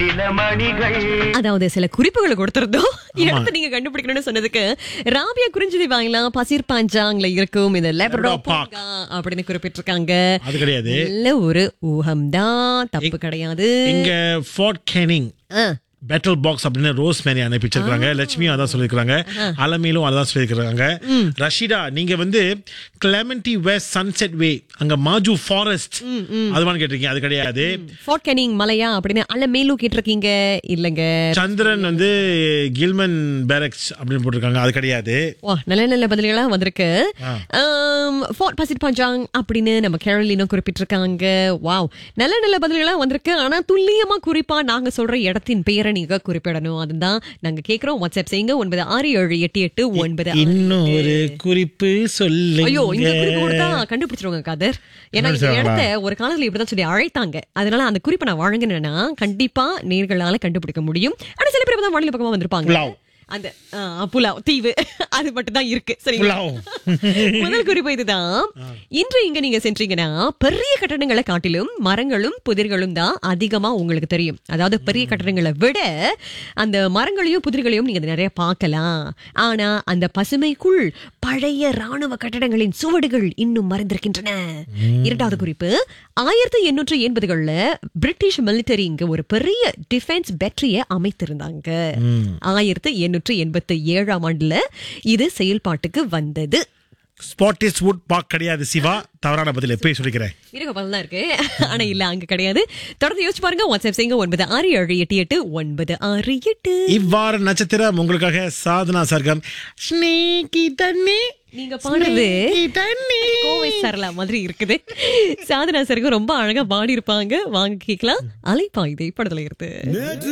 சில மணிகள் அதாவது சில குறிப்புகளை கொடுத்திருந்தோம் இடத்த நீங்க கண்டுபிடிக்கணும்னு சொன்னதுக்கு ராபியா குறிஞ்சி வாங்கலாம் பசிர் பாஞ்சாங்ல இருக்கும் இந்த லெபரோ Labrador Park. பூங்கா அப்படின்னு குறிப்பிட்டிருக்காங்க அது கிடையாது நல்ல ஒரு ஊகம்தான் தப்பு கிடையாது இங்க Fort Canning ah, battle box அப்படின்னு ரோஸ் மேரி அனுப்பிச்சிருக்காங்க லட்சுமியும் அதான் சொல்லியிருக்காங்க அலமேலும் அதான் சொல்லியிருக்காங்க ரஷிதா நீங்க வந்து கிளமெண்டி வெஸ்ட் சன்செட் வே அங்க மாஜு ஃபாரஸ்ட் அதுவான்னு கேட்டிருக்கீங்க அது கிடையாது ஃபோர்ட் கேனிங் மலையா அப்படின்னு அல்ல மேலும் கேட்டிருக்கீங்க இல்லங்க சந்திரன் வந்து கில்மன் பேரக்ஸ் அப்படின்னு போட்டிருக்காங்க அது கிடையாது வா நல்ல நல்ல பதில்களா வந்திருக்கு ஆம், ஃபோர்ட் பசிட் பஞ்சாங் அப்படின்னு நம்ம கேரளினும் குறிப்பிட்டிருக்காங்க வாவ் நல்ல நல்ல பதில்களா வந்திருக்கு ஆனா துல்லியமா குறிப்பா நாங்க சொல்ற இடத்தின் பெயரை நீங்க குறிப்பிடணும் அதுதான் நாங்க கேக்குறோம் வாட்ஸ்அப் செய்யுங்க ஒன்பது ஆறு ஏழு எட்டு எட்டு ஒன்பது ஆறு. இன்னொரு குறிப்பு ஐயோ இந்த குறிப்பு சொல்லுங்க கொடுத்தா கண்டுபிடிச்சிருவாங்க காதர் ஏன்னா இந்த கண்டுபிடிச்சிருவாங்களா? இடத்த ஒரு காலத்துல இப்படிதான் சொல்லி அழைத்தாங்க அதனால அந்த குறிப்பை நான் வழங்கினேன்னா கண்டிப்பா நேர்களால கண்டுபிடிக்க முடியும் ஆனா சில பேர் தான் வானிலை பக்கமா வந்திருப்பாங்க புலாவ். அந்த ஆ, புலாவ் தீவு அது மட்டும் தான் இருக்கு சரிங்களா புலாவ். முதல் குறிப்பு இதுதான் இன்று இங்க நீங்க சென்றீங்கன்னா பெரிய கட்டடங்களை காட்டிலும் மரங்களும் புதிர்களும் தான் அதிகமா உங்களுக்கு தெரியும் அதாவது பெரிய கட்டடங்களை விட அந்த மரங்களையும் புதிர்களையும் நீங்க நிறைய பார்க்கலாம் ஆனா அந்த பசுமைக்குள் பழைய ராணுவ கட்டடங்களின் சுவடுகள் இன்னும் மறைந்திருக்கின்றன இரண்டாவது குறிப்பு ஆயிரத்தி எண்ணூற்று எண்பதுகள்ல பிரிட்டிஷ் மிலிட்டரி இங்க ஒரு பெரிய டிஃபென்ஸ் பேட்டரிய அமைத்திருந்தாங்க ஆயிரத்தி எண்ணூற்று எண்பத்தி ஏழாம் ஆண்டுல இது செயல்பாட்டுக்கு வந்தது ஸ்பாட்டிஸ் வுட் பார்க் கிடையாது சிவா தவறான பதில் எப்பயும் சொல்லிக்கிறேன் இருக்க பதில் தான் இருக்கு ஆனா இல்ல அங்க கிடையாது தொடர்ந்து யோசிச்சு பாருங்க வாட்ஸ்அப் செய்யுங்க ஒன்பது ஆறு ஏழு எட்டு எட்டு ஒன்பது ஆறு எட்டு இவ்வாறு நட்சத்திரம் உங்களுக்காக சாதனா சர்க்கம் ஸ்னேகி தண்ணி நீங்க பாடுறது ஸ்னேகி தண்ணி கோவை சரளா மாதிரி இருக்குது சாதனா சருக்கு ரொம்ப அழகா பாடி இருப்பாங்க வாங்க கேட்கலாம் அலைப்பாயுதை படத்துல இருக்கு